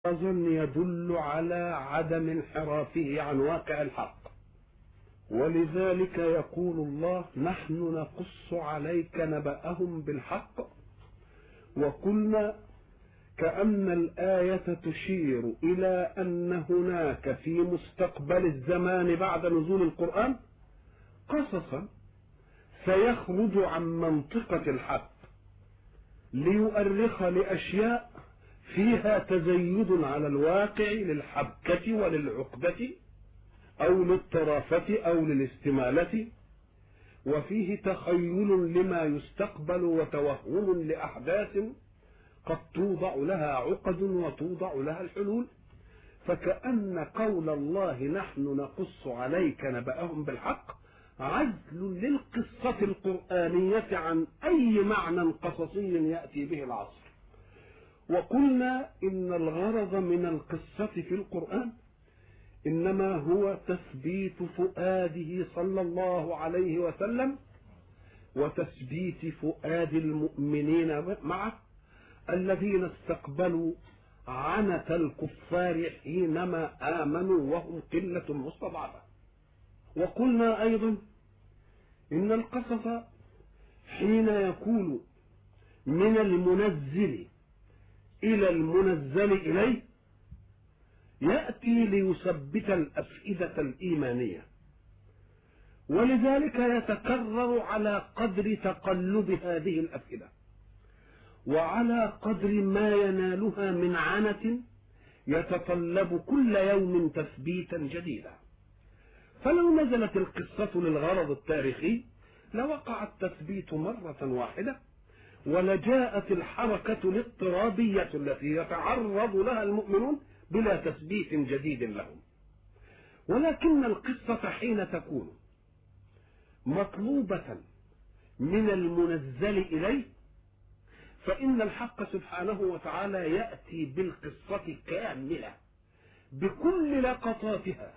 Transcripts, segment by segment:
أظن يدل على عدم انحرافه عن واقع الحق ولذلك يقول الله نحن نقص عليك نبأهم بالحق وقلنا كأن الآية تشير إلى أن هناك في مستقبل الزمان بعد نزول القرآن قصصا سيخرج عن منطقة الحق ليؤرخ لأشياء فيها تزيد على الواقع للحبكة وللعقدة أو للطرافة أو للاستمالة وفيه تخيل لما يستقبل وتوهم لأحداث قد توضع لها عقد وتوضع لها الحلول فكأن قول الله نحن نقص عليك نبأهم بالحق عزل للقصة القرآنية عن أي معنى قصصي يأتي به العصر وقلنا إن الغرض من القصة في القرآن إنما هو تثبيت فؤاده صلى الله عليه وسلم وتثبيت فؤاد المؤمنين معه الذين استقبلوا عنة الكفار حينما آمنوا وهم قلة مستضعفة وقلنا أيضا إن القصص حين يكون من المنزل إلى المنزل إليه يأتي ليثبت الأفئدة الإيمانية ولذلك يتكرر على قدر تقلب هذه الأفئدة وعلى قدر ما ينالها من عنة يتطلب كل يوم تثبيتا جديدا فلو نزلت القصة للغرض التاريخي لوقع التثبيت مرة واحدة ولجاءت الحركة الاضطرابية التي يتعرض لها المؤمنون بلا تثبيت جديد لهم ولكن القصة حين تكون مطلوبة من المنزل إليه فإن الحق سبحانه وتعالى يأتي بالقصة كاملة بكل لقطاتها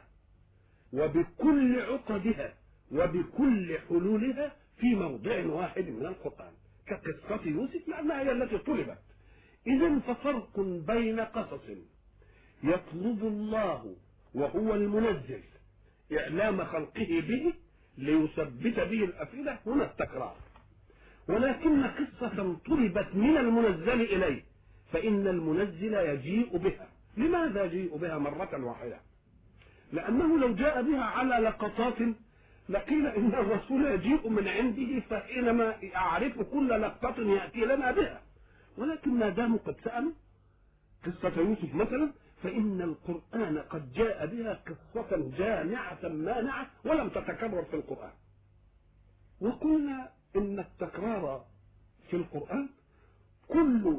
وبكل عقدها وبكل حلولها في موضع واحد من القرآن كقصة يوسف لأنها هي التي طلبت إذا ففرق بين قصص يطلب الله وهو المنزل إعلام خلقه به ليثبت به الأفئدة هنا التكرار ولكن قصة طلبت من المنزل إليه فإن المنزل يجيء بها لماذا يجيء بها مرة واحدة لأنه لو جاء بها على لقطات لقيل إن الرسول يجيء من عنده فحينما أعرف كل لقطة يأتي لنا بها ولكن ما داموا قد سألوا قصة يوسف مثلا فإن القرآن قد جاء بها قصة جامعة مانعة ولم تتكرر في القرآن وقلنا إن التكرار في القرآن كل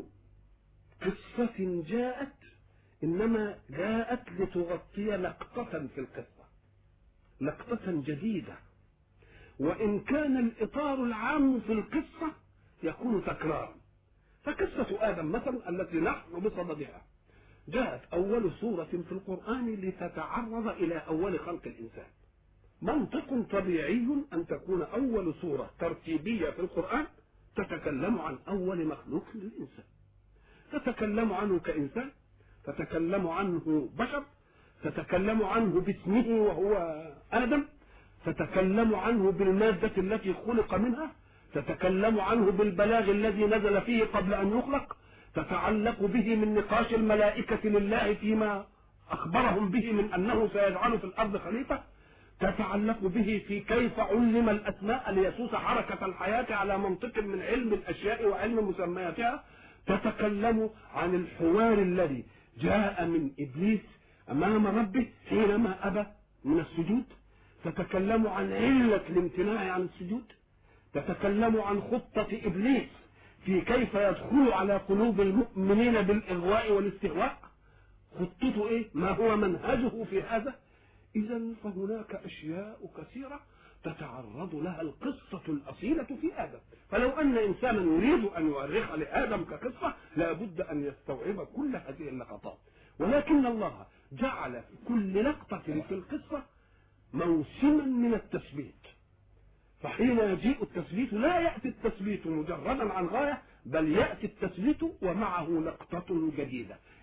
قصة جاءت إنما جاءت لتغطي لقطة في القصة لقطة جديدة وإن كان الإطار العام في القصة يكون تكرارا فقصة آدم مثلا التي نحن بصددها جاءت أول سورة في القرآن لتتعرض إلى أول خلق الإنسان منطق طبيعي أن تكون أول سورة ترتيبية في القرآن تتكلم عن أول مخلوق للإنسان تتكلم عنه كإنسان تتكلم عنه بشر تتكلم عنه باسمه وهو آدم تتكلم عنه بالمادة التي خلق منها تتكلم عنه بالبلاغ الذي نزل فيه قبل أن يخلق تتعلق به من نقاش الملائكة لله فيما أخبرهم به من أنه سيجعل في الأرض خليفة تتعلق به في كيف علم الأسماء ليسوس حركة الحياة على منطق من علم الأشياء وعلم مسمياتها تتكلم عن الحوار الذي جاء من إبليس أمام ربه حينما أبى من السجود تتكلم عن علة الامتناع عن السجود تتكلم عن خطة إبليس في كيف يدخل على قلوب المؤمنين بالإغواء والاستهواء خطته إيه ما هو منهجه في هذا إذا فهناك أشياء كثيرة تتعرض لها القصة الأصيلة في آدم فلو أن إنسانا يريد أن يؤرخ لآدم كقصة لابد أن يستوعب كل هذه اللقطات ولكن الله جعل في كل لقطة في القصة موسما من التثبيت فحين يجيء التثبيت لا يأتي التثبيت مجردا عن غاية بل يأتي التثبيت ومعه لقطة جديدة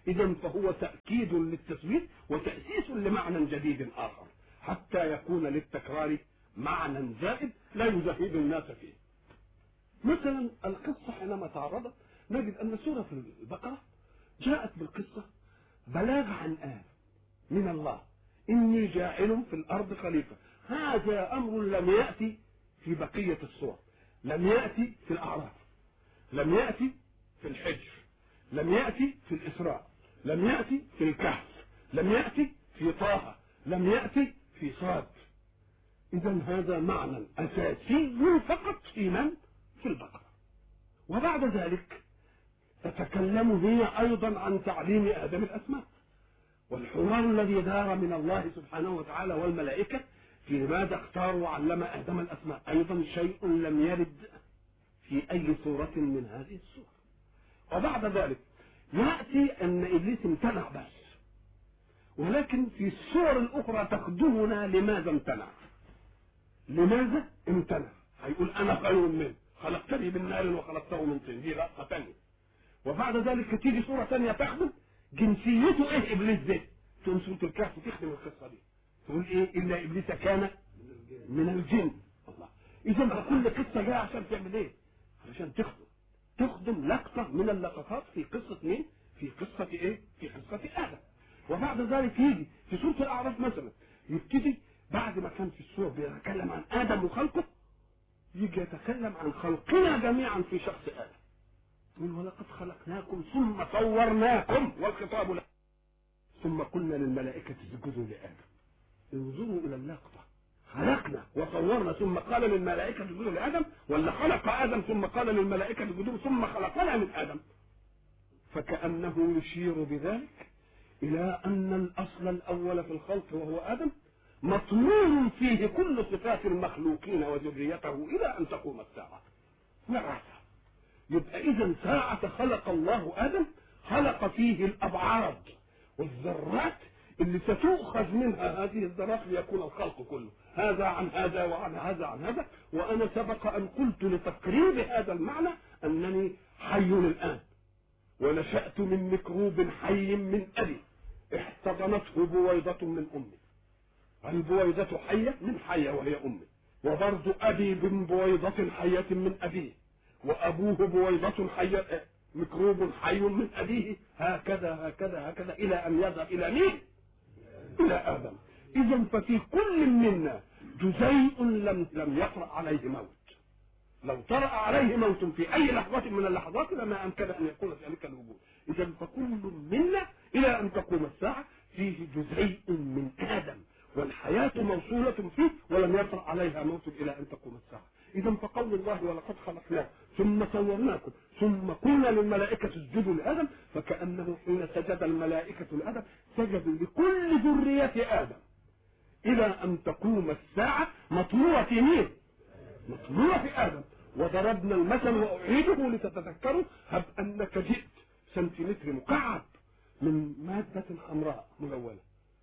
اذا فهو تاكيد للتثبيت وتاسيس لمعنى جديد اخر حتى يكون للتكرار معنى زائد لا يزهد الناس فيه مثلا القصة حينما تعرضت نجد أن سورة البقرة جاءت بالقصة بلاغ عن آية من الله إني جاعل في الأرض خليفة هذا أمر لم يأتي في بقية الصور لم يأتي في الأعراف لم يأتي في الحجر لم يأتي في الإسراء لم يأتي في الكهف لم يأتي في طه لم يأتي في صاد إذا هذا معنى أساسي فقط في من؟ في البقرة وبعد ذلك تتكلم هي أيضا عن تعليم آدم الأسماء والحوار الذي دار من الله سبحانه وتعالى والملائكة في ماذا اختار وعلم آدم الأسماء أيضا شيء لم يرد في أي سورة من هذه السور وبعد ذلك يأتي أن إبليس امتنع بس ولكن في السور الأخرى تخدمنا لماذا امتنع لماذا امتنع هيقول أنا خير منه خلقتني من نار وخلقته من طين دي لقطة ثانية وبعد ذلك تيجي صورة ثانية تخدم جنسيته ايه ابليس ده تقوم سورة الكهف تخدم القصة دي تقول ايه الا ابليس كان من الجن الله اذا كل قصة جاية عشان تعمل ايه علشان تخدم تخدم لقطة من اللقطات في قصة مين في قصة ايه في قصة ادم وبعد ذلك يجي في سورة الاعراف مثلا يبتدي بعد ما كان في السورة بيتكلم عن ادم وخلقه يجي يتكلم عن خلقنا جميعا في شخص ادم يقول ولقد خلقناكم ثم صورناكم والخطاب لا ثم قلنا للملائكة اسجدوا لآدم انظروا إلى اللقطة خلقنا وصورنا ثم قال للملائكة اسجدوا لآدم ولا خلق آدم ثم قال للملائكة اسجدوا ثم خلقنا من آدم فكأنه يشير بذلك إلى أن الأصل الأول في الخلق وهو آدم مطلوب فيه كل صفات المخلوقين وذريته إلى أن تقوم الساعة وراثة يبقى إذا ساعة خلق الله آدم خلق فيه الأبعاد والذرات اللي ستؤخذ منها هذه الذرات ليكون الخلق كله هذا عن هذا وعن هذا عن هذا وأنا سبق أن قلت لتقريب هذا المعنى أنني حي الآن ونشأت من ميكروب حي من أبي احتضنته بويضة من أمي البويضة حية من حية وهي أمي وبرضه أبي من بويضة حية من أبيه وأبوه بويضة حية ميكروب حي من أبيه هكذا هكذا هكذا إلى أن يذهب إلى مين؟ إلى آدم إذا ففي كل منا جزيء لم لم يطرأ عليه موت لو طرأ عليه موت في أي لحظة من اللحظات لما أمكن أن يكون في ذلك الوجود إذا فكل منا إلى أن تقوم الساعة فيه جزيء من آدم والحياة موصولة فيه ولم يطرأ عليها موت إلى أن تقوم الساعة إذا فقول الله ولقد خلقناه ثم صورناكم ثم قلنا للملائكة اسجدوا لآدم فكأنه حين سجد الملائكة لآدم سجدوا لكل ذرية آدم إلى أن تقوم الساعة مطلوبة في مين؟ مطلوبة في آدم وضربنا المثل وأعيده لتتذكروا هب أنك جئت سنتيمتر مكعب من مادة حمراء ملونة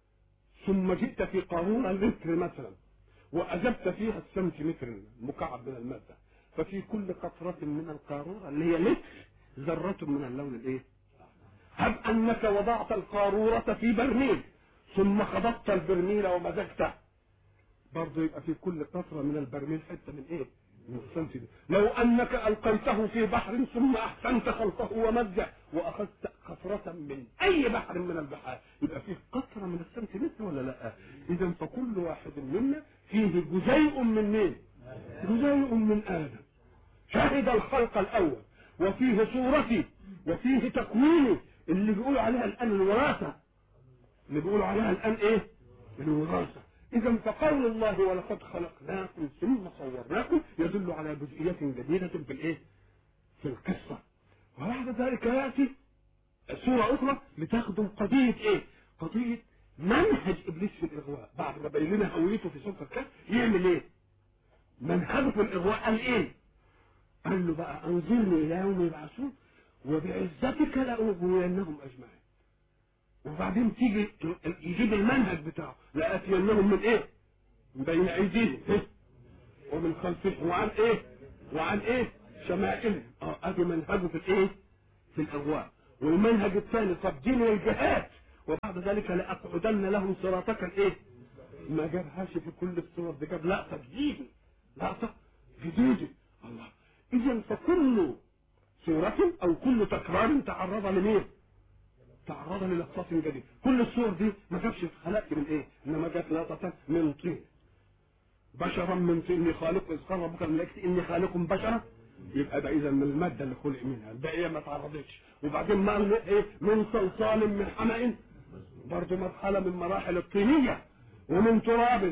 ثم جئت في قارورة لتر مثلا وأجبت فيها السنتيمتر المكعب من المادة ففي كل قطرة من القارورة اللي هي لتر ذرة من اللون الايه؟ هب أنك وضعت القارورة في برميل ثم خضبت البرميل ومزجته برضه يبقى في كل قطرة من البرميل حتة من ايه؟ من السنتيمتر لو أنك ألقيته في بحر ثم أحسنت خلطه ومزجه وأخذت قطرة من أي بحر من البحار يبقى فيه قطرة من السنتيمتر ولا لا؟ إذا فكل واحد منا فيه جزيء من مين؟ جزيء من آدم شهد الخلق الأول وفيه صورتي وفيه تكويني اللي بيقولوا عليها الآن الوراثة اللي بيقولوا عليها الآن إيه؟ الوراثة إذا فقول الله ولقد خلقناكم ثم صورناكم يدل على جزئية جديدة في الإيه؟ في القصة وبعد ذلك يأتي سورة أخرى لتخدم قضية إيه؟ قضية منهج إبليس في الإغواء بعد ما بين لنا هويته في سورة الكهف يعمل إيه؟ منهجه في الإغواء قال إيه؟ قال له بقى أنظرني إلى يوم يبعثون وبعزتك لأغوينهم أجمعين وبعدين تيجي يجيب المنهج بتاعه لآتينهم من إيه؟ من بين أيديهم إيه؟ ومن خلفهم وعن إيه؟ وعن إيه؟ شمائلهم اه ادي منهجه في الايه؟ في الاغواء والمنهج الثاني طب دي من الجهات وبعد ذلك لاقعدن لهم صراطك الايه ما جابهاش في كل الصور دي جاب لقطه جديده لقطه جديده الله اذا فكل صورة او كل تكرار تعرض لمين تعرض للقطات جديدة كل الصور دي ما جابش خلقت من ايه انما جاب لقطة من طين بشرا من طين اني خالق اذ قال ربك الملائكة اني خالق بشرا يبقى ده اذا من المادة اللي خلق منها الباقية ما تعرضتش وبعدين ما ايه من صلصال من حمأ برضه مرحلة من مراحل الطينية ومن تراب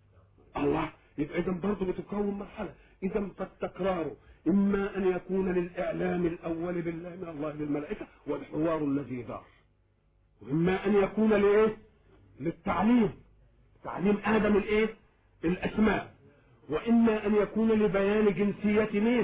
الله يبقى اذا برضه بتكون مرحلة اذا فالتكرار اما ان يكون للاعلام الاول بالله من الله للملائكة والحوار الذي دار واما ان يكون لايه للتعليم تعليم ادم الايه الاسماء واما ان يكون لبيان جنسية مين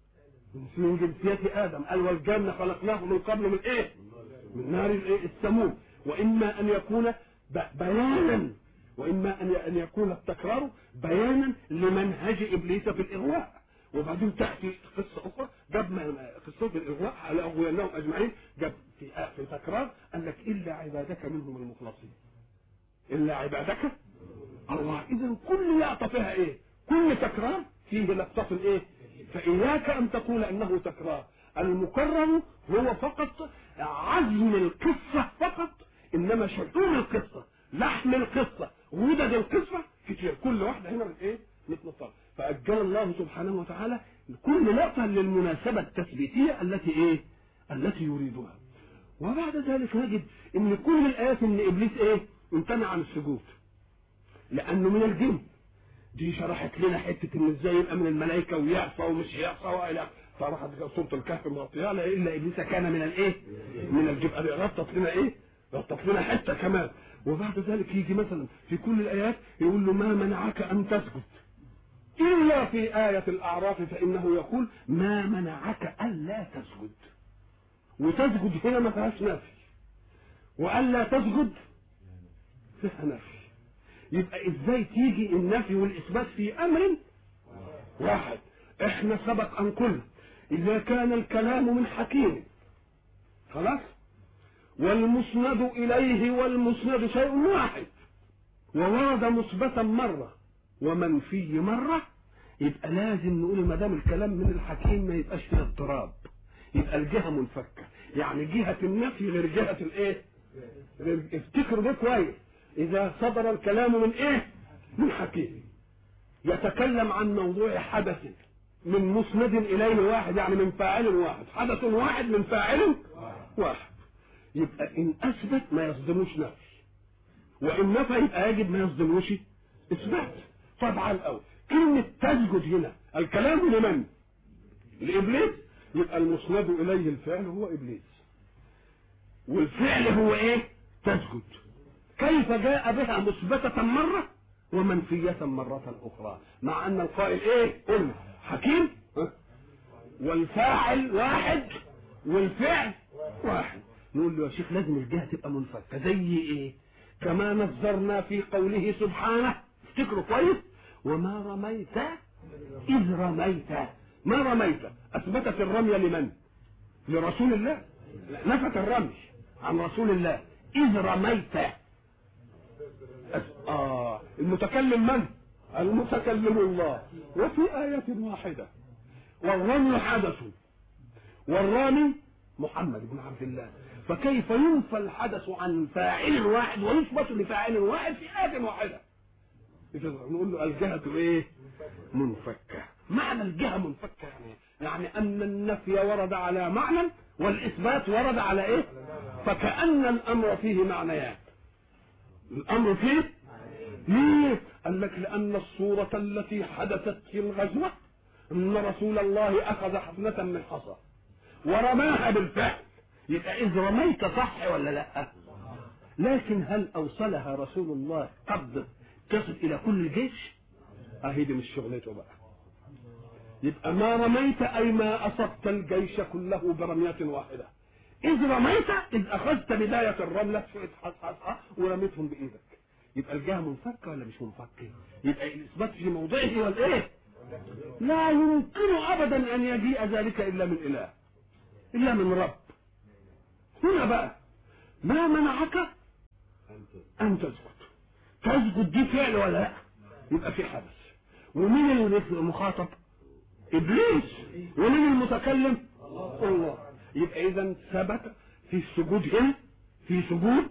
من جنسية ادم قال والجنة خلقناه من قبل من ايه من نار الايه السموم واما ان يكون بيانا واما ان ان يكون التكرار بيانا لمنهج ابليس في الاغواء وبعدين تاتي قصه اخرى جاب قصه الاغواء على اغويناهم اجمعين جاب في في تكرار قال لك الا عبادك منهم المخلصين الا عبادك الله اذا كل لقطه فيها ايه؟ كل تكرار فيه لقطه ايه؟ فاياك ان تقول انه تكرار المكرر هو فقط عزم القصه فقط انما شؤون القصه لحم القصه ودد القصه كتير كل واحده هنا من ايه؟ مثل الطرف فاجل الله سبحانه وتعالى كل لقطه للمناسبه التثبيتيه التي ايه؟ التي يريدها وبعد ذلك نجد ان كل الايات ان ابليس ايه؟ امتنع عن السجود لانه من الجن دي شرحت لنا حته ان ازاي يبقى من الملائكه ويعصى ومش يعصى والى فراحت سوره الكهف مغطيه الا ابليس كان من الايه؟ من الجن ربطت لنا ايه؟ ربطت لنا حته كمان وبعد ذلك يجي مثلا في كل الايات يقول له ما منعك ان تسجد الا في ايه الاعراف فانه يقول ما منعك الا تسجد وتسجد هنا ما فيهاش نفي والا تسجد فيها نفي يبقى ازاي تيجي النفي والاثبات في امر واحد احنا سبق ان قلنا اذا كان الكلام من حكيم خلاص والمسند اليه والمسند شيء واحد وورد مثبتا مره ومنفي مره يبقى لازم نقول ما دام الكلام من الحكيم ما يبقاش فيه اضطراب يبقى الجهه منفكه يعني جهه النفي غير جهه الايه افتكروا ده كويس اذا صدر الكلام من ايه من حكيم يتكلم عن موضوع حدث من مسند اليه واحد يعني من فاعل واحد حدث واحد من فاعل واحد يبقى ان اثبت ما يصدموش نفي وان نفى يبقى يجب ما يصدموش اثبات طبعا الاول كلمه تسجد هنا الكلام لمن لابليس يبقى المسند اليه الفعل هو ابليس والفعل هو ايه تسجد كيف جاء بها مثبتة مرة ومنفية مرة أخرى مع أن القائل إيه قلنا حكيم والفاعل واحد والفعل واحد نقول له يا شيخ لازم الجهة تبقى منفكة زي إيه كما نظرنا في قوله سبحانه افتكروا كويس وما رميت إذ رميت ما رميت أثبتت الرمي لمن لرسول الله نفت الرمي عن رسول الله إذ رميت آه المتكلم من؟ المتكلم الله وفي آية واحدة والرمي حدث والرامي محمد بن عبد الله فكيف ينفى الحدث عن فاعل واحد ويثبت لفاعل واحد في آية واحدة نقول له الجهة ايه منفكة معنى الجهة منفكة يعني يعني أن النفي ورد على معنى والإثبات ورد على إيه فكأن الأمر فيه معنيان الامر فيه ليه قال لك لان الصورة التي حدثت في الغزوة ان رسول الله اخذ حفنة من حصى ورماها بالفعل يبقى اذ رميت صح ولا لا لكن هل اوصلها رسول الله قبض تصل الى كل الجيش اهي دي مش شغلته بقى يبقى ما رميت اي ما اصبت الجيش كله برمية واحدة إذ رميت إذ أخذت بداية الرملة حصحصها ورميتهم بإيدك يبقى الجهة منفكة ولا مش منفكة؟ يبقى الإثبات في موضعه ولا إيه؟ لا يمكن أبدا أن يجيء ذلك إلا من إله إلا من رب هنا بقى ما منعك ان تسجد تسجد دي فعل ولا لا يبقى في حدث ومين اللي مخاطب ابليس ومين المتكلم الله يبقى اذا ثبت في السجود هنا في سجود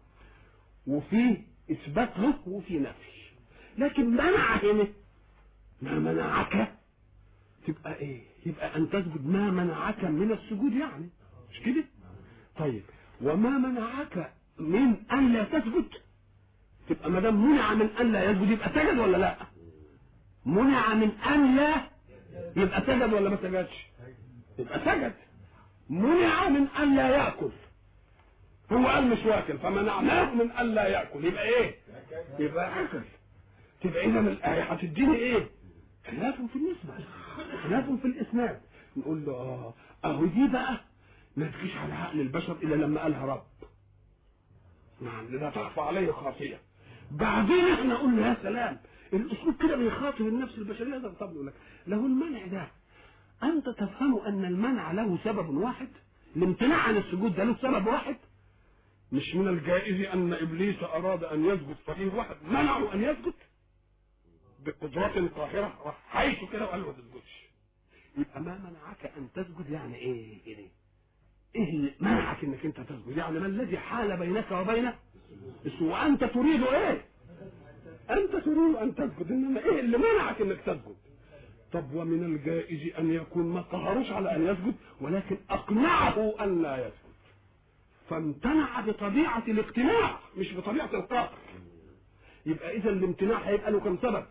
وفي اثبات له وفي نفي لكن منع هنا ما منعك تبقى ايه يبقى ان تسجد ما منعك من السجود يعني مش كده طيب وما منعك من ان لا تسجد تبقى ما دام منع من ان لا يسجد يبقى سجد ولا لا منع من ان لا يبقى سجد ولا ما سجدش يبقى سجد منع من ان لا ياكل هو قال مش واكل فمنعناه من ان لا ياكل يبقى ايه يبقى اكل تبقى اذا الايه هتديني ايه خلاف في النسبه خلاف في الاسناد نقول له اه اهو دي بقى ما تجيش على عقل البشر الا لما قالها رب نعم لا تخفى عليه خافيه بعدين احنا قلنا يا سلام الاسلوب كده بيخاطب النفس البشريه ده طب يقول لك له المنع ده انت تفهم ان المنع له سبب واحد الامتناع عن السجود ده له سبب واحد مش من الجائز ان ابليس اراد ان يسجد فيه واحد منعه ان يسجد بقدرات قاهره راح حيث كده وقال له ما تسجدش يبقى ما منعك ان تسجد يعني ايه ايه ايه اللي منعك انك انت تسجد يعني ما الذي حال بينك وبين وانت تريد ايه انت تريد ان تسجد انما ايه اللي منعك انك تسجد طب ومن الجائز ان يكون ما قهروش على ان يسجد ولكن اقنعه ان لا يسجد فامتنع بطبيعة الاقتناع مش بطبيعة القهر يبقى اذا الامتناع هيبقى له كم سبب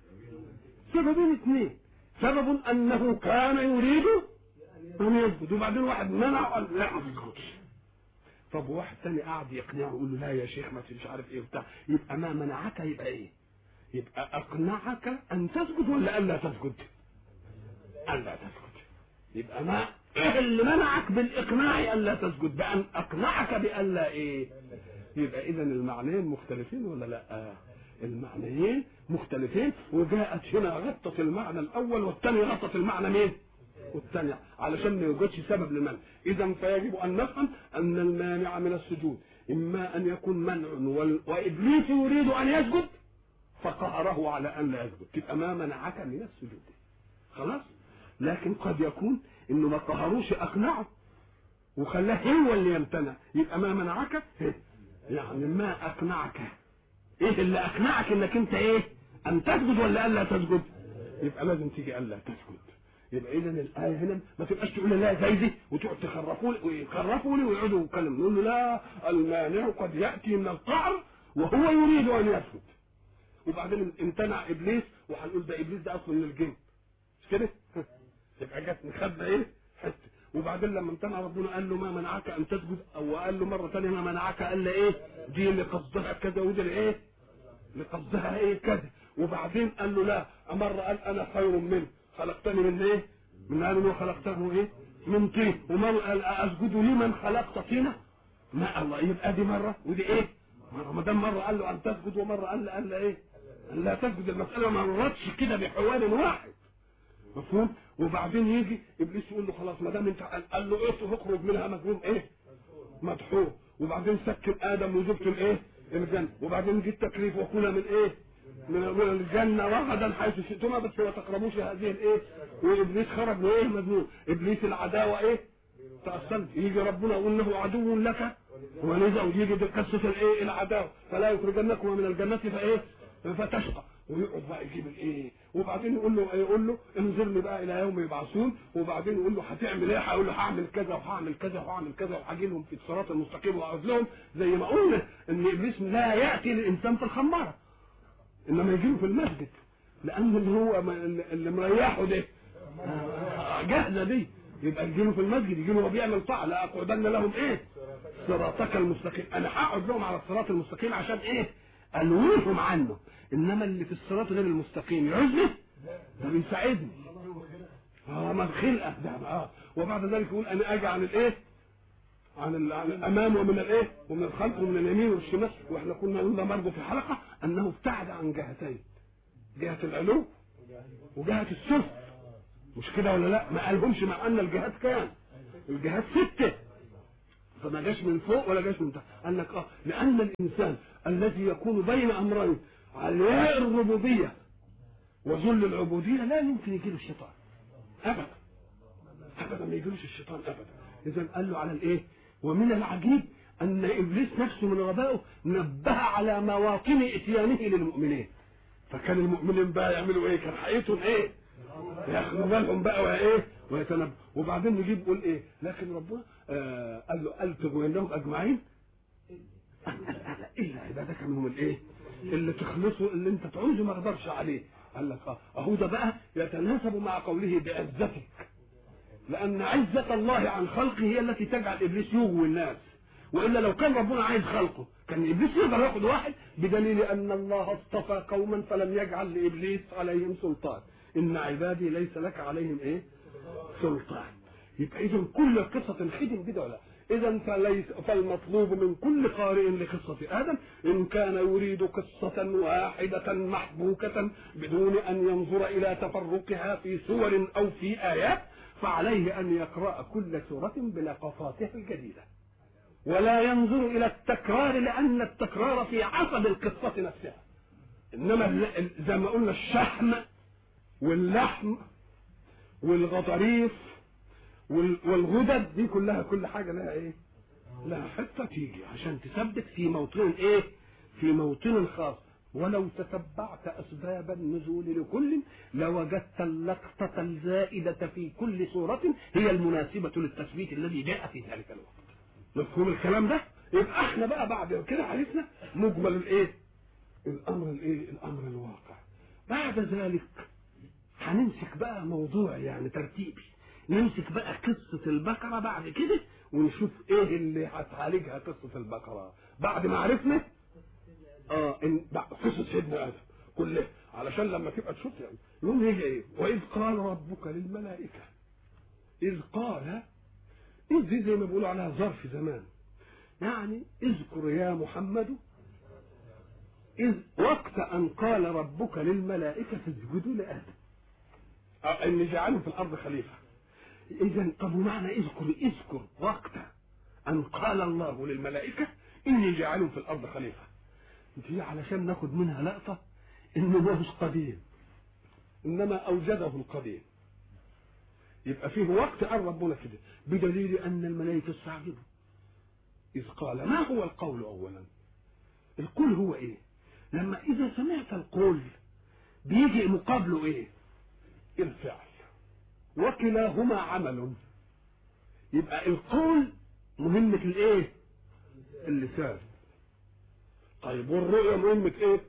سببين اثنين سبب انه كان يريد ان يسجد وبعدين واحد منع وقال لا ما تسجدش طب واحد تاني قاعد يقنعه يقول له لا يا شيخ ما مش عارف ايه وبتاع يبقى ما منعك يبقى ايه يبقى اقنعك ان تسجد ولا الا تسجد الا تسجد يبقى ما ايه اللي منعك بالاقناع الا تسجد بان اقنعك بالا ايه يبقى اذا المعنيين مختلفين ولا لا المعنيين مختلفين وجاءت هنا غطت المعنى الاول والثاني غطت المعنى مين والثاني علشان ما يوجدش سبب للمنع اذا فيجب ان نفهم ان المانع من السجود اما ان يكون منع وال... وابليس يريد ان يسجد فقهره على ان لا يسجد تبقى ما منعك من السجود خلاص لكن قد يكون انه ما قهروش اقنعه وخلاه هو اللي يمتنع يبقى ما منعك يعني ما اقنعك ايه اللي اقنعك انك انت ايه ان تسجد ولا الا تسجد يبقى لازم تيجي الا تسجد يبقى اذا الايه هنا ما تبقاش تقول لا زي دي وتقعد تخرفوا لي ويخرفوا لي ويقعدوا يتكلموا نقول له لا المانع قد ياتي من القعر وهو يريد ان يسجد وبعدين امتنع ابليس وهنقول ده ابليس ده اصلا من الجن مش كده؟ يبقى جت نخبى ايه؟ حته وبعدين لما امتنع ربنا قال له ما منعك ان تسجد او قال له مره ثانيه ما منعك الا ايه؟ دي اللي قصدها كذا ودي اللي ايه؟ اللي قصدها ايه كذا وبعدين قال له لا مره قال انا خير منه خلقتني من ايه؟ من قال له خلقته ايه؟ من طين ومره قال اسجد لمن خلقت طينه؟ ما الله يبقى دي مره ودي ايه؟ مره ما دام مره قال له ان تسجد ومره قال له قال له ايه؟ قال لا تسجد المساله ما مرتش كده بحوار واحد مفهوم؟ وبعدين يجي ابليس يقول له خلاص ما دام انت قال له ايه اخرج منها مجنون ايه؟ مدحور وبعدين سكن ادم وزوجته الايه؟ الجنه وبعدين جه التكليف وكلا من ايه؟ من من الجنه رغدا حيث شئتما بس ما تقربوش هذه الايه؟ وابليس خرج وايه مجنون ابليس العداوه ايه؟ تأصلت يجي ربنا يقول له عدو لك ولذا ويجي قصه الايه؟ العداوه فلا يخرجنكما من الجنه فايه؟ فتشقى ويقعد بقى يجيب الايه وبعدين يقول له يقول له انظرني بقى الى يوم يبعثون وبعدين يقول له هتعمل ايه هيقول له هعمل كذا وهعمل كذا وهعمل كذا وهاجي لهم في الصراط المستقيم واقعد لهم زي ما قلنا ان ابليس لا ياتي للانسان في الخماره انما يجي له في المسجد لان اللي هو اللي مريحه ده جاهزه دي يبقى يجي له في المسجد يجي له وهو بيعمل طاعه لا اقعدن لهم ايه صراطك المستقيم انا هقعد لهم على الصراط المستقيم عشان ايه الويهم عنه انما اللي في الصراط غير المستقيم يعوزني ده بيساعدني اه ما الخلقه ده اه وبعد ذلك يقول انا اجي عن الايه عن, ال... عن الامام ومن الايه ومن الخلف ومن اليمين والشمال واحنا كنا قلنا برضه في حلقه انه ابتعد عن جهتين جهه العلو وجهه السفل مش كده ولا لا ما قالهمش مع ان الجهات كام الجهات سته فما جاش من فوق ولا جاش من تحت قال لك اه لان الانسان الذي يكون بين امرين علياء الربوبيه وذل العبوديه لا يمكن يجي له الشيطان ابدا ابدا ما يجيلوش الشيطان ابدا اذا قال له على الايه ومن العجيب ان ابليس نفسه من غبائه نبه على مواطن اتيانه للمؤمنين فكان المؤمنين بقى يعملوا ايه كان حقيقتهم ايه ياخدوا بالهم بقى وايه ويتنبه وبعدين نجيب يقول ايه لكن ربنا آه قال له قال تغوينهم اجمعين الا عبادك منهم الايه اللي تخلصوا اللي انت تعوزه ما اقدرش عليه قال لك اه اهو ده بقى يتناسب مع قوله بعزتك لان عزه الله عن خلقه هي التي تجعل ابليس يغوي الناس والا لو كان ربنا عايز خلقه كان ابليس يقدر ياخد واحد بدليل ان الله اصطفى قوما فلم يجعل لابليس عليهم سلطان ان عبادي ليس لك عليهم ايه سلطان يبقى اذا كل قصه خدم كده ولا اذا فليس فالمطلوب من كل قارئ لقصه ادم ان كان يريد قصه واحده محبوكه بدون ان ينظر الى تفرقها في سور او في ايات فعليه ان يقرا كل سوره بلقطاتها الجديده ولا ينظر الى التكرار لان التكرار في عصب القصه نفسها انما زي ما قلنا الشحم واللحم والغضاريف والغدد دي كلها كل حاجه لها ايه؟ لها حته تيجي عشان تثبت في موطن ايه؟ في موطن خاص ولو تتبعت اسباب النزول لكل لوجدت اللقطه الزائده في كل سوره هي المناسبه للتثبيت الذي جاء في ذلك الوقت. مفهوم الكلام ده؟ يبقى احنا بقى بعد كده عرفنا مجمل الايه؟ الامر الايه؟ الامر الواقع. بعد ذلك هنمسك بقى موضوع يعني ترتيبي نمسك بقى قصة البقرة بعد كده ونشوف ايه اللي هتعالجها قصة البقرة بعد ما عرفنا اه ان قصة سيدنا ادم كلها علشان لما تبقى تشوف يعني يقوم يجي ايه واذ قال ربك للملائكة اذ قال اذ دي زي ما بيقولوا عليها ظرف زمان يعني اذكر يا محمد إذ وقت أن قال ربك للملائكة اسجدوا لآدم ان جعله في الارض خليفه اذا طب ومعنى اذكر اذكر وقت ان قال الله للملائكه اني جاعل في الارض خليفه دي علشان ناخد منها لقطه انه ما هوش قديم انما اوجده القديم يبقى فيه وقت قال ربنا كده بدليل ان الملائكه استعجبوا اذ قال ما هو القول اولا القول هو ايه لما اذا سمعت القول بيجي مقابله ايه الفعل وكلاهما عمل يبقى القول مهمة الايه اللسان طيب والرؤية مهمة ايه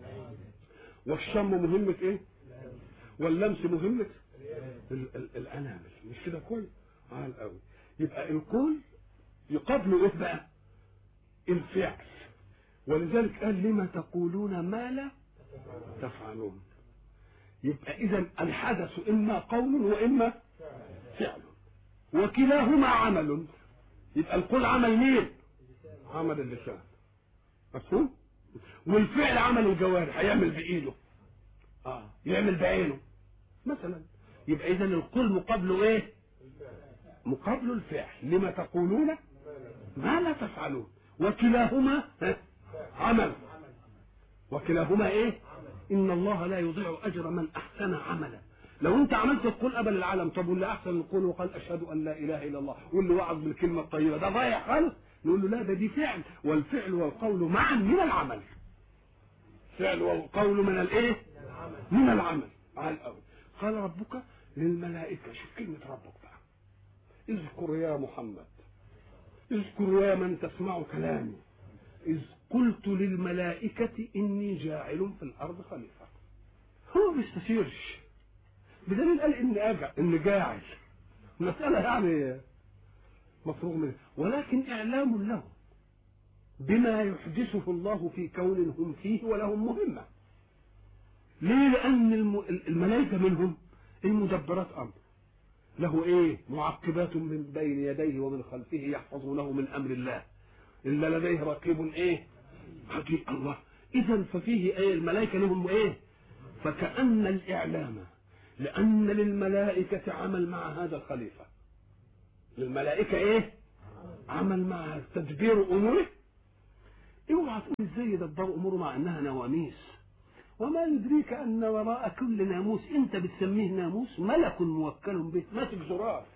والشم مهمة ايه واللمس مهمة ال- ال- الانامل مش كده كويس عال قوي يبقى القول يقابله ايه بقى الفعل ولذلك قال لما تقولون ما لا تفعلون يبقى اذا الحدث اما قول واما فعل وكلاهما عمل يبقى القول عمل مين عمل اللسان مفهوم والفعل عمل الجوارح هيعمل بايده اه يعمل بعينه مثلا يبقى اذا القول مقابله ايه مقابله الفعل لما تقولون ما لا تفعلون وكلاهما ها؟ عمل وكلاهما ايه ان الله لا يضيع اجر من احسن عملا لو انت عملت القول قبل العالم طب واللي احسن القول وقال اشهد ان لا اله الا الله واللي وعظ بالكلمه الطيبه ده ضايع خالص نقول له لا ده دي فعل والفعل والقول معا من العمل فعل والقول من الايه من العمل على الاول قال ربك للملائكه شوف كلمه ربك بقى اذكر يا محمد اذكر يا من تسمع كلامي إذ قلت للملائكة إني جاعل في الأرض خليفة هو ما بيستشيرش بدليل قال إني أجع إني جاعل مسألة يعني مفروغ منها ولكن إعلام له بما يحدثه الله في كون هم فيه ولهم مهمة ليه لأن الم- الملائكة منهم المدبرات أمر له إيه معقبات من بين يديه ومن خلفه يحفظونه من أمر الله إلا لديه رقيب إيه عجيب الله إذا ففيه إيه الملائكة لهم إيه فكأن الإعلام لأن للملائكة عمل مع هذا الخليفة للملائكة إيه عمل معها تدبير اموره اوعى تقول ازاي يدبر اموره مع انها نواميس وما يدريك ان وراء كل ناموس انت بتسميه ناموس ملك موكل به ماسك زرار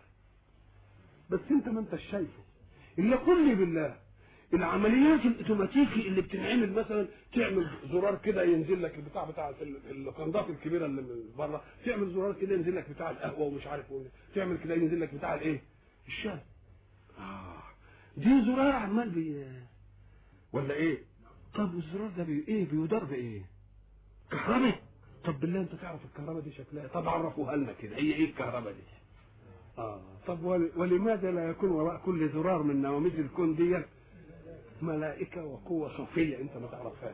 بس انت ما انتش شايفه الا قل بالله العمليات الاوتوماتيكي اللي بتنعمل مثلا تعمل زرار كده ينزل لك البتاع بتاع القندات الكبيره اللي من بره تعمل زرار كده ينزل لك بتاع القهوه ومش عارف ايه تعمل كده ينزل لك بتاع الايه الشاي اه دي زرار عمال بي ولا ايه طب والزرار ده بي ايه بيدار بايه كهرباء طب بالله انت تعرف الكهرباء دي شكلها طب عرفوها لنا كده هي ايه الكهرباء دي اه طب ول... ولماذا لا يكون وراء كل زرار من نواميس الكون دي ملائكة وقوة خفية انت ما تعرفهاش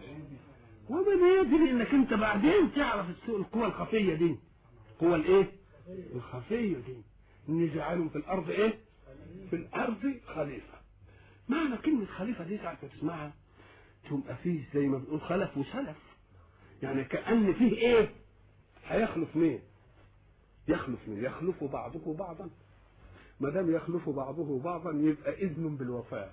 ومن يدري انك انت بعدين تعرف القوة الخفية دي القوة الايه الخفية دي ان جعلهم في الارض ايه في الارض خليفة معنى كلمة خليفة دي ساعة ما تسمعها تبقى فيه زي ما بنقول خلف وسلف يعني كأن فيه ايه هيخلف مين يخلف مين يخلف بعضه بعضا ما دام يخلف بعضه بعضا يبقى اذن بالوفاه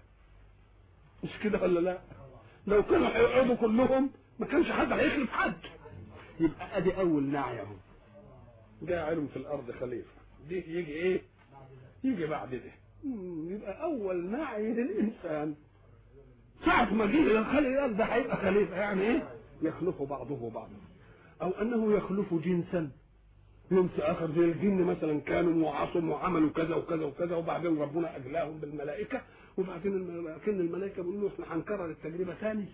مش كده ولا لا لو كانوا هيقعدوا كلهم ما كانش حد هيخلف حد يبقى ادي اول نعي اهو جاعل في الارض خليفه دي يجي ايه يجي بعد ده يبقى اول نعي للانسان ساعة ما جه الى الخلق الارض ده هيبقى خليفه يعني ايه يخلف بعضه بعضا او انه يخلف جنسا يوم اخر زي الجن مثلا كانوا وعصوا وعملوا كذا وكذا وكذا وبعدين ربنا اجلاهم بالملائكه وبعدين لكن الملائكه بيقولوا احنا هنكرر التجربه ثاني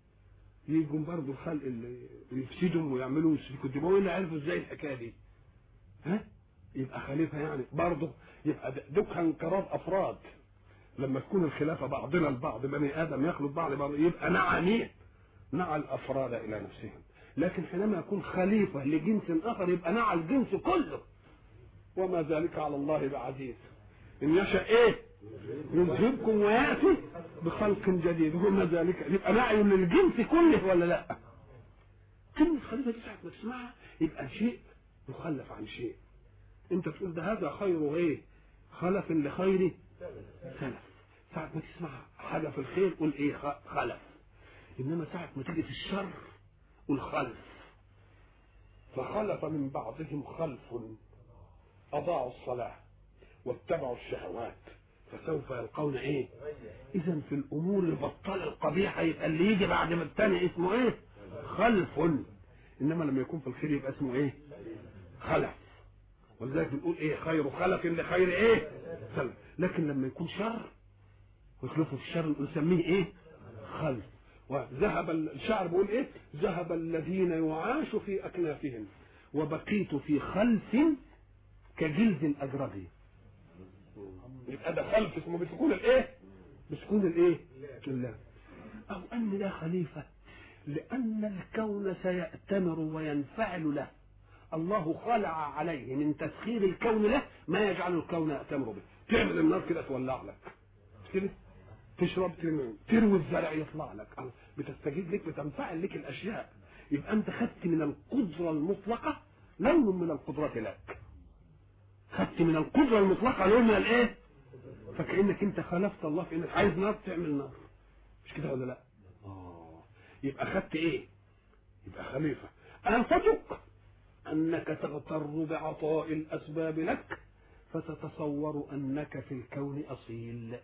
يجوا برضه الخلق اللي يفسدهم ويعملوا يسفكوا الدماء وين عرفوا ازاي الحكايه دي؟ ها؟ يبقى خليفه يعني برضه يبقى دوك انقراض افراد لما تكون الخلافه بعضنا البعض بني ادم يخلط بعض بعض يبقى نعى مين؟ نعى الافراد الى نفسهم لكن حينما يكون خليفة لجنس آخر يبقى نعى الجنس كله وما ذلك على الله بعزيز إن يشاء إيه يذهبكم ويأتي بخلق جديد وما ذلك يبقى نعي للجنس كله ولا لا كلمة خليفة دي ساعة ما تسمعها يبقى شيء يخلف عن شيء انت تقول ده هذا خير ايه خلف لخير سلف ساعة ما تسمع حاجة في الخير قول ايه خلف انما ساعة ما تيجي في الشر والخلف فخلف من بعضهم خلف أضاعوا الصلاة واتبعوا الشهوات فسوف يلقون ايه اذا في الامور البطالة القبيحة يبقى اللي يجي بعد ما الثاني اسمه ايه خلف انما لما يكون في الخير يبقى اسمه ايه خلف ولذلك بنقول ايه خير خلف لخير ايه خلف لكن لما يكون شر ويخلفوا في الشر نقول نسميه ايه خلف وذهب الشعر بيقول ايه ذهب الذين يعاش في اكنافهم وبقيت في خلف كجلد الاجربي يبقى ده خلف اسمه بسكون الايه بسكون الايه لله او ان ده خليفه لان الكون سيأتمر وينفعل له الله خلع عليه من تسخير الكون له ما يجعل الكون يأتمر به تعمل النار كده تولع لك كده تشرب تروي الزرع يطلع لك بتستجيب لك بتنفعل لك الاشياء يبقى انت خدت من القدره المطلقه لون من القدرات لك خدت من القدره المطلقه لون من الايه فكانك انت خالفت الله في انك عايز نار تعمل نار مش كده ولا لا اه يبقى خدت ايه يبقى خليفه انفتك انك تغتر بعطاء الاسباب لك فتتصور انك في الكون اصيل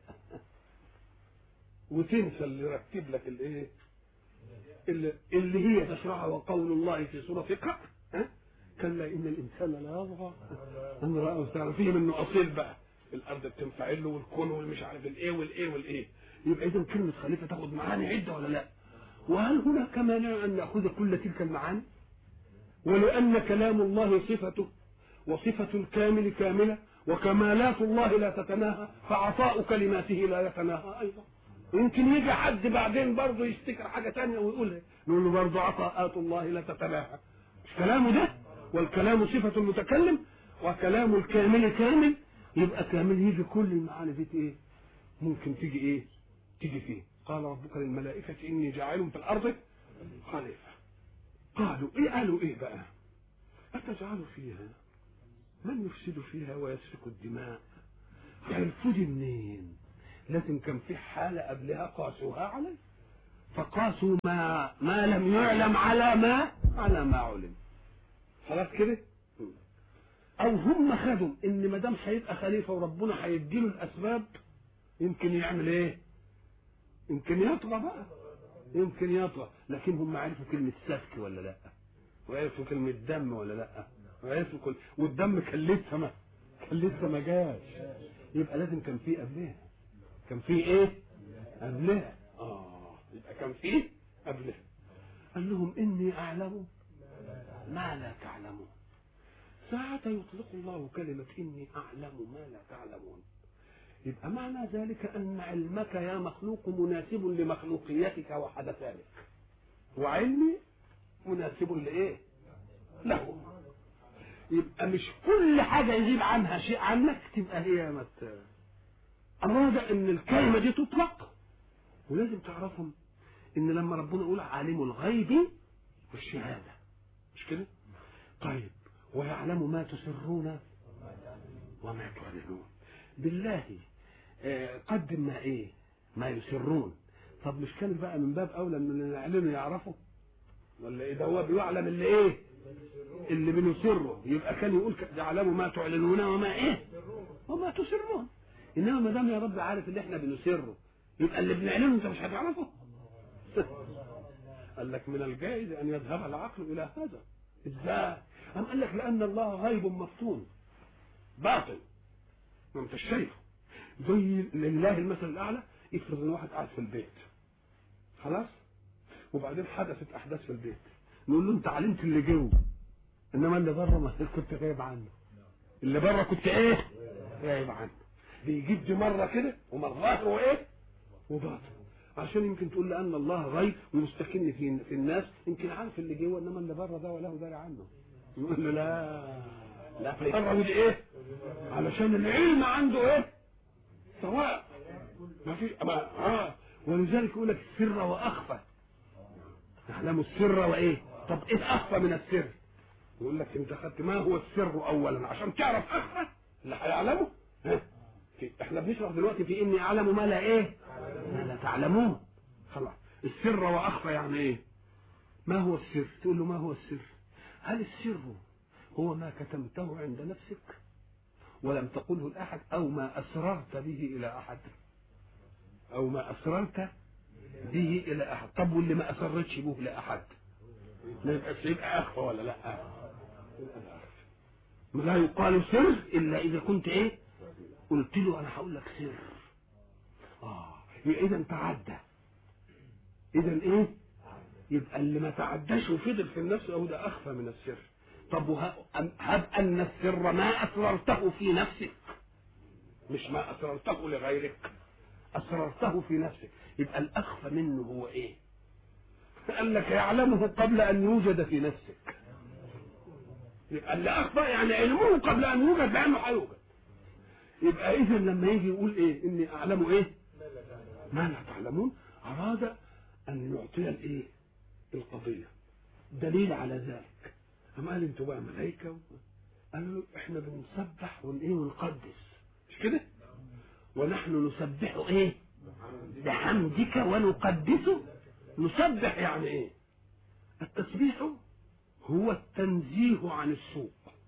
وتنسى اللي رتب لك الايه اللي, اللي هي تشرحها وقول الله في سوره اقرا ها كلا ان الانسان لا يطغى ان راه استغنى فيه منه اصيل بقى الارض بتنفعل له والكون والمش عارف الايه والايه والايه يبقى اذا كلمه خليفه تاخد معاني عده ولا لا وهل هناك مانع ان ناخذ كل تلك المعاني ولان كلام الله صفته وصفه الكامل كامله وكمالات الله لا تتناهى فعطاء كلماته لا يتناهى ايضا يمكن يجي حد بعدين برضه يفتكر حاجه تانية ويقولها نقول له برضه عطاءات الله لا تتناهى مش كلامه ده والكلام صفة المتكلم وكلام الكامل كامل يبقى كامل يجي كل المعاني دي ايه ممكن تيجي ايه تيجي فيه قال ربك للملائكة إني جاعل في الأرض خليفة قالوا إيه قالوا إيه بقى أتجعل فيها من يفسد فيها ويسفك الدماء عرفوا دي منين لازم كان في حالة قبلها قاسوها عليه فقاسوا ما ما لم يعلم على ما على ما علم خلاص كده او هم خدوا ان ما دام هيبقى خليفه وربنا هيديله الاسباب يمكن يعمل ايه يمكن يطغى بقى يمكن يطغى لكن هم عرفوا كلمه سفك ولا لا وعرفوا كلمه دم ولا لا وعرفوا كل والدم كان لسه ما كان لسه ما جاش يبقى لازم كان في قبلها كان في ايه قبلها اه يبقى كان في قبلها قال لهم اني اعلم ما لا تعلمون ساعة يطلق الله كلمة إني أعلم ما لا تعلمون يبقى معنى ذلك أن علمك يا مخلوق مناسب لمخلوقيتك وحدثانك وعلمي مناسب لإيه؟ له يبقى مش كل حاجة يغيب عنها شيء عنك تبقى هي مت أراد أن الكلمة دي تطلق ولازم تعرفهم إن لما ربنا يقول عالم الغيب والشهادة مش كده؟ طيب ويعلم ما تسرون وما تعلنون بالله آه، قدم ما ايه ما يسرون طب مش كان بقى من باب اولى ان اللي يعلنوا يعرفوا ولا ايه ده هو بيعلم اللي ايه اللي بنسره يبقى كان يقول ك- يعلم ما تعلنون وما ايه وما تسرون انما ما دام يا رب عارف اللي احنا بنسره يبقى اللي بنعلنه انت مش هتعرفه قال لك من الجائز ان يذهب العقل الى هذا ازاي أم قال لك لأن الله غيب مفتون باطل ما انت شايفه زي لله المثل الأعلى افرض ان واحد قاعد في البيت خلاص وبعدين حدثت أحداث في البيت نقول له أنت علمت اللي جوه إنما اللي بره ما كنت غايب عنه اللي بره كنت إيه؟ غايب عنه بيجيب دي مرة كده ومرات هو إيه؟ وباطل عشان يمكن تقول لأن الله غيب ومستكن في في الناس يمكن عارف اللي جوه إنما اللي بره ده وله داري عنه يقول له لا لا فيقرب ايه علشان العلم عنده ايه سواء ما فيش ما اه ولذلك يقول لك السر واخفى تعلم السر وايه طب ايه اخفى من السر يقول لك انت خدت ما هو السر اولا عشان تعرف اخفى اللي هيعلمه ها في- احنا بنشرح دلوقتي في اني اعلم ما لا ايه ما لا تعلمون خلاص السر واخفى يعني ايه ما هو السر تقول له ما هو السر هل السر هو ما كتمته عند نفسك ولم تقله لأحد أو ما أسررت به إلى أحد أو ما أسررت به إلى أحد طب واللي ما أسرتش به لأحد ما يبقى يبقى أخفى ولا لا لا يقال سر إلا إذا كنت إيه قلت له أنا هقول لك سر آه يبقى إذا تعدى إذا إيه يبقى اللي ما تعداش وفضل في النفس أو ده أخفى من السر طب وه- أم- هب أن السر ما أسررته في نفسك مش ما أسررته لغيرك أسررته في نفسك يبقى الأخفى منه هو إيه قال لك يعلمه قبل أن يوجد في نفسك يبقى اللي أخفى يعني علمه قبل أن يوجد بأنه هيوجد يبقى إذا لما يجي يقول إيه إني أعلم إيه ما لا تعلمون أراد أن يعطي الإيه القضية دليل على ذلك أما قال انتوا بقى ملائكة قالوا احنا بنسبح ون ايه ونقدس مش كده ونحن نسبح ايه بحمدك ونقدسه نسبح يعني ايه التسبيح هو التنزيه عن السوء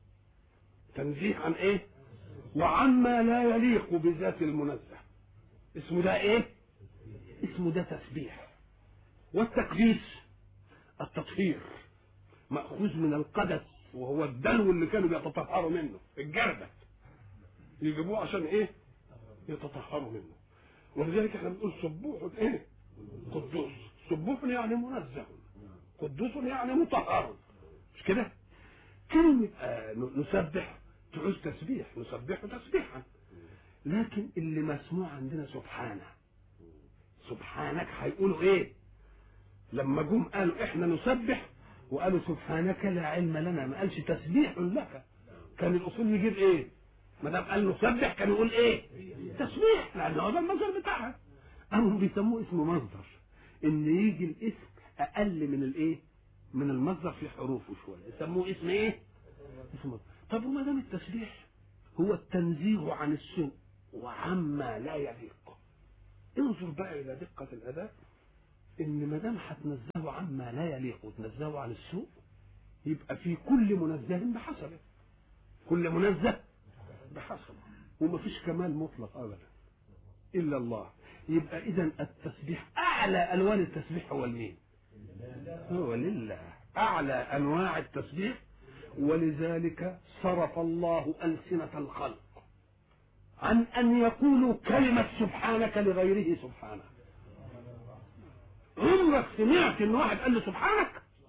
تنزيه عن ايه وعما لا يليق بذات المنزه اسمه ده ايه اسمه ده تسبيح والتقديس التطهير مأخوذ من القدس وهو الدلو اللي كانوا بيتطهروا منه الجردة يجيبوه عشان ايه يتطهروا منه ولذلك احنا بنقول سبوح ايه قدوس سبوح يعني منزه قدوس يعني مطهر مش كده كلمة آه نسبح تعوز تسبيح نسبح تسبيحا لكن اللي مسموع عندنا سبحانه سبحانك هيقولوا ايه لما جم قالوا احنا نسبح وقالوا سبحانك لا علم لنا ما قالش تسبيح لك كان الاصول يجيب ايه ما دام قال نسبح كان يقول ايه تسبيح لان هو ده المصدر بتاعها قاموا بيسموه اسم مصدر ان يجي الاسم اقل من الايه من المصدر في حروفه شويه يسموه اسم ايه اسم مصدر طب وما دام التسبيح هو التنزيه عن السوء وعما لا يليق انظر بقى الى دقه الاداء ان ما دام هتنزهه عما لا يليق وتنزهه عن السوء يبقى في كل منزه بحسبه كل منزه بحسبه ومفيش كمال مطلق ابدا الا الله يبقى اذا التسبيح اعلى الوان التسبيح هو المين هو لله اعلى انواع التسبيح ولذلك صرف الله السنه الخلق عن ان يقولوا كلمه سبحانك لغيره سبحانه عمرك سمعت ان واحد قال له سبحانك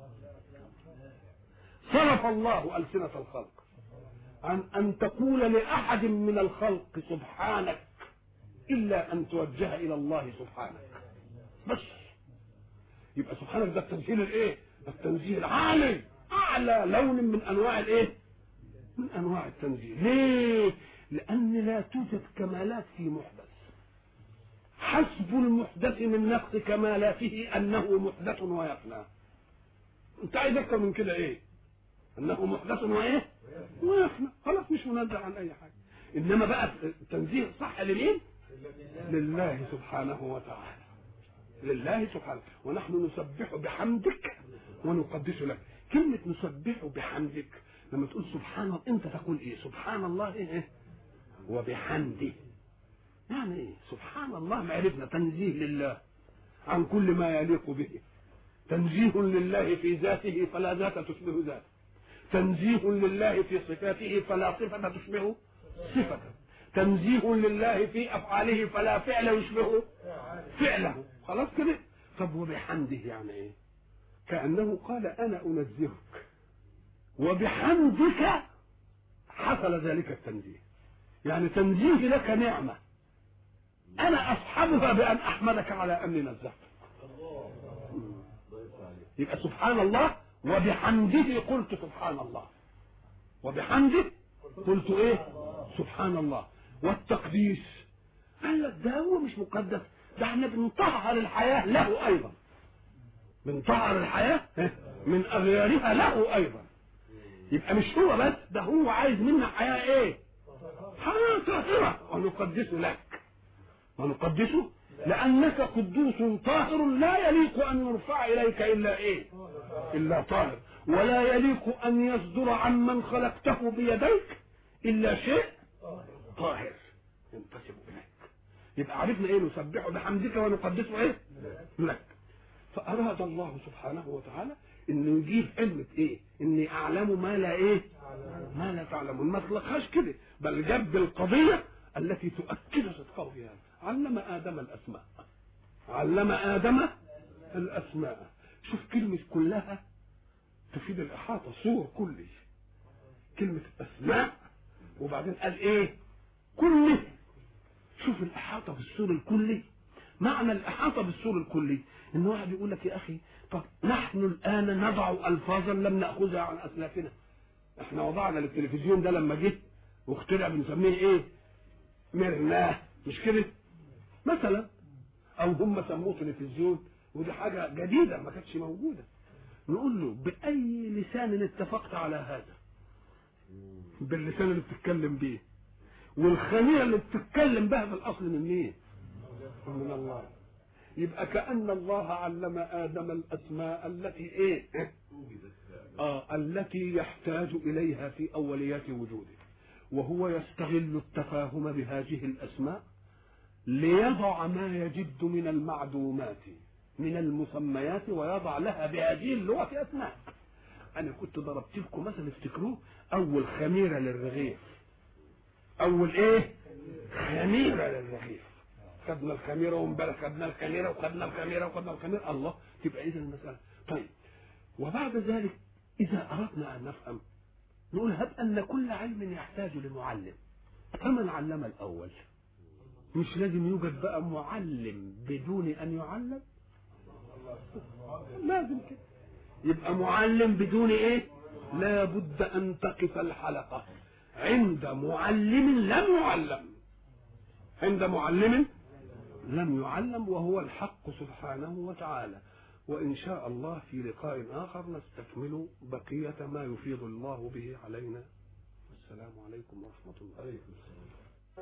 صرف الله السنه الخلق عن ان تقول لاحد من الخلق سبحانك الا ان توجه الى الله سبحانك بس يبقى سبحانك ده التنزيل الايه التنزيل العالي اعلى لون من انواع الايه من انواع التنزيل ليه لان لا توجد كمالات في محدث حسب المحدث من نقص كمالاته انه محدث ويفنى انت عايز اكتر من كده ايه انه محدث وايه ويفنى خلاص مش منزه عن اي حاجه انما بقى التنزيه صح لمين لله سبحانه وتعالى لله سبحانه ونحن نسبح بحمدك ونقدس لك كلمة نسبح بحمدك لما تقول سبحان الله انت تقول ايه سبحان الله ايه وبحمده يعني ايه سبحان الله ما عرفنا تنزيه لله عن كل ما يليق به تنزيه لله في ذاته فلا ذات تشبه ذاته تنزيه لله في صفاته فلا صفة تشبه صفته تنزيه لله في افعاله فلا فعل يشبه فعله خلاص كده طب وبحمده يعني ايه كانه قال انا انزهك وبحمدك حصل ذلك التنزيه يعني تنزيه لك نعمه انا اصحبها بان احمدك على اني نزهتك يبقى سبحان الله وبحمده قلت سبحان الله وبحمده قلت ايه سبحان الله والتقديس قال لك ده هو مش مقدس ده احنا بنطهر الحياة له أيضا بنطهر الحياة من أغيارها له أيضا يبقى مش هو بس ده هو عايز منا حياة إيه؟ حياة طاهرة ونقدسه لك ونقدسه لأنك قدوس طاهر لا يليق أن يرفع إليك إلا إيه؟ إلا طاهر ولا يليق أن يصدر عمن خلقته بيديك إلا شيء طاهر ينتسب اليك يبقى عرفنا ايه نسبحه بحمدك ونقدسه ايه لك فاراد الله سبحانه وتعالى انه يجيب علمة ايه اني اعلم ما لا ايه ما لا تعلمون ما اطلقهاش كده بل جاب القضية التي تؤكد صدقه فيها علم ادم الاسماء علم ادم الاسماء شوف كلمة كلها تفيد الاحاطة صور كلي كلمة اسماء وبعدين قال ايه كله شوف الإحاطة بالسور الكلي معنى الإحاطة بالسور الكلي إن واحد يقول لك يا أخي طب نحن الآن نضع ألفاظا لم نأخذها عن أسلافنا إحنا وضعنا التلفزيون ده لما جه واخترع بنسميه إيه؟ مرناه مش كده؟ مثلا أو هم سموه تلفزيون ودي حاجة جديدة ما كانتش موجودة نقول له بأي لسان اتفقت على هذا؟ باللسان اللي بتتكلم بيه والخميره اللي بتتكلم بها في الاصل من مين؟ من الله يبقى كأن الله علم آدم الأسماء التي إيه؟ آه التي يحتاج إليها في أوليات وجوده وهو يستغل التفاهم بهذه الأسماء ليضع ما يجد من المعدومات من المسميات ويضع لها بهذه اللغة أسماء أنا كنت ضربت لكم مثلا افتكروه أول خميرة للرغيف اول ايه خميره للرغيف خدنا الخميره وامبارح خدنا الخميره وخدنا الخميره وخدنا الخميره الله تبقى اذا المساله طيب وبعد ذلك اذا اردنا ان نفهم نقول هب ان كل علم يحتاج لمعلم فمن علم الاول مش لازم يوجد بقى معلم بدون ان يعلم لازم كده يبقى معلم بدون ايه لا بد ان تقف الحلقه عند معلم لم يعلم عند معلم لم يعلم وهو الحق سبحانه وتعالى وإن شاء الله في لقاء آخر نستكمل بقية ما يفيض الله به علينا والسلام عليكم ورحمة الله